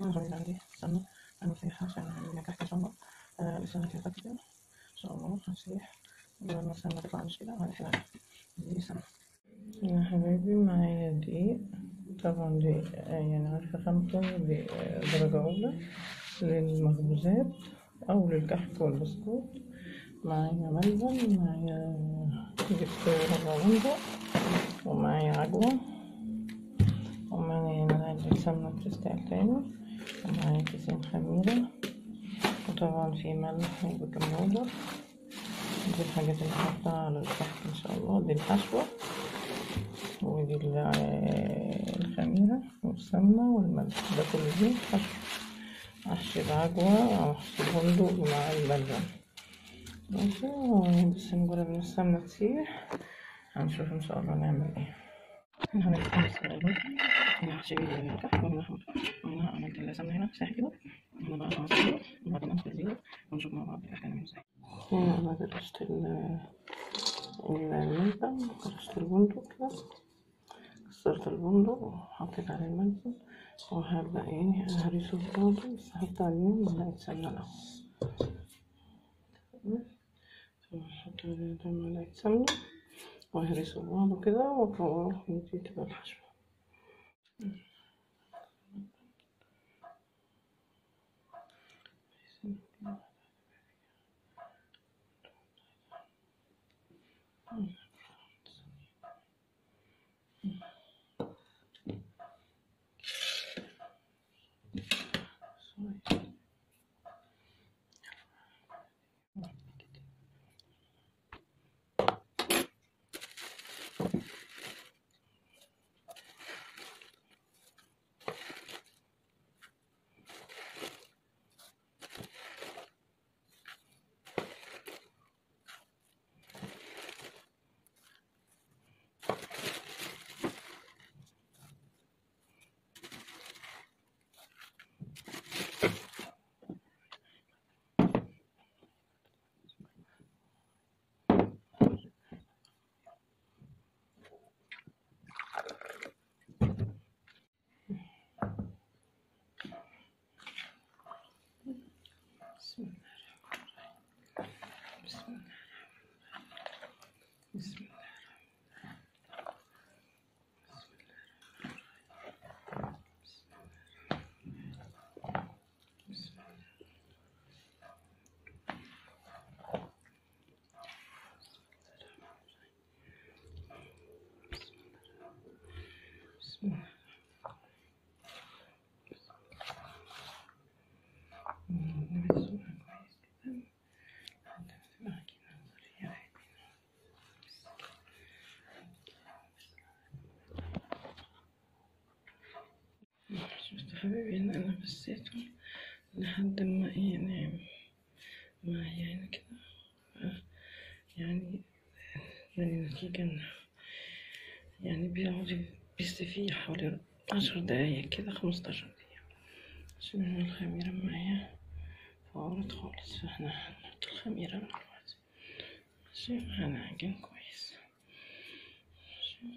أنا عندي سمنة أنا مسيحة عشان أعمل كحك إن شاء الله آه، لسه أنا كده كده إن شاء الله هسيح لما السمنة تطلع مش كده وهنحلها دي سمنة يا حبايبي معايا دقيق طبعا دي آه، يعني عارفة خمسة دي آه، درجة أولى للمخبوزات أو للكحك والبسكوت معايا ملبن معايا جبت ربع بندق ومعايا عجوة ومعايا هنا علبة سمنة كريستال تاني ومعايا كيسين خميرة وطبعا في ملح وبيكنج باودر دي الحاجات اللي هحطها على الكحك ان شاء الله دي الحشوة ودي ال- الخميرة والسمنة والملح ده كله دي حشو أحشي العجوة أو أحشي البندق مع اللبن ماشي بس نجرب إن السمنة تسيح هنشوف إن شاء الله نعمل إيه هنفتح الصغيرة هنا هحشي الكحك وهنا وهنا عملت السمنة هنا ساحة كده هنا بقى هنصبر وبعدين نصب الزيت ونشوف مع بعض الكحك هنعمل ازاي هنا أنا درست ال- الملبن درست البندق كده كسرت البندق وحطيت عليه الملبن وهبدأ ايه أهرسه برضه بس هحط عليه معلقة سمنة الأول تمام ثم أحط عليه ده معلقة سمنة وأهرسه بعضه كده وأكوره ودي تبقى الحشوة بسم الله بسم الله بسم الله بسم الله بسم الله نمسوها كويس جدا لحد ما تبقى عجينة طرية عادي شفت حبيبي ان انا بسيته لحد ما ايه نعم معايا هنا كده آه، يعني يعني نتيجة إن- يعني بيقعد بيستفيه حوالي عشر دقايق كده خمستاشر دقيقة عشان هنا الخميرة معايا فورت خالص فاحنا هنحط الخميرة مع الوقت ماشي هنعجن كويس ماشي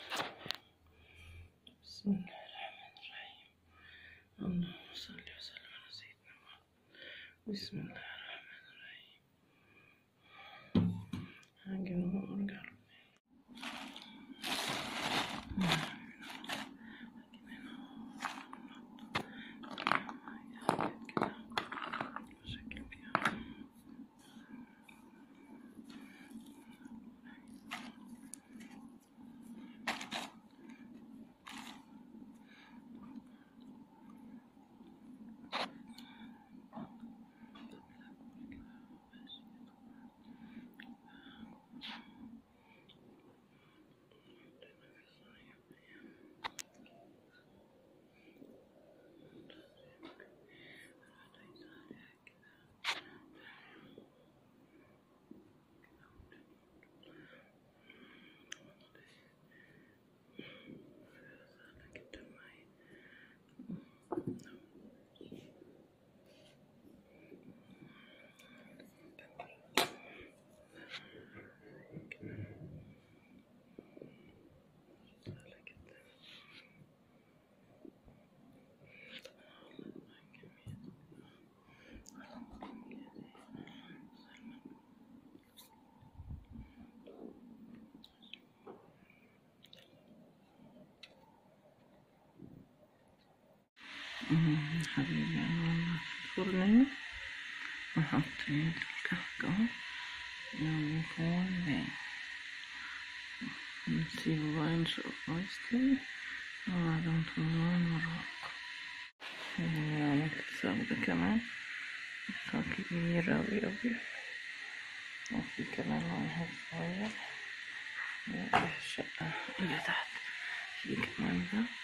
بسم الله الرحمن الرحيم اللهم صل وسلم على سيدنا محمد بسم الله الرحمن الرحيم هعجن وارجع له شكل كده أمم، حبيبي أنا في الفرن وحطيت الكحك يوم يكون باين نسيبه بقى ينشف كويس وبعدين نطلعه نوريكم عملت سودة كمان بس كبيرة أوي أوي وفي كمان واحد صغير الشقة اللي تحت في كمان ده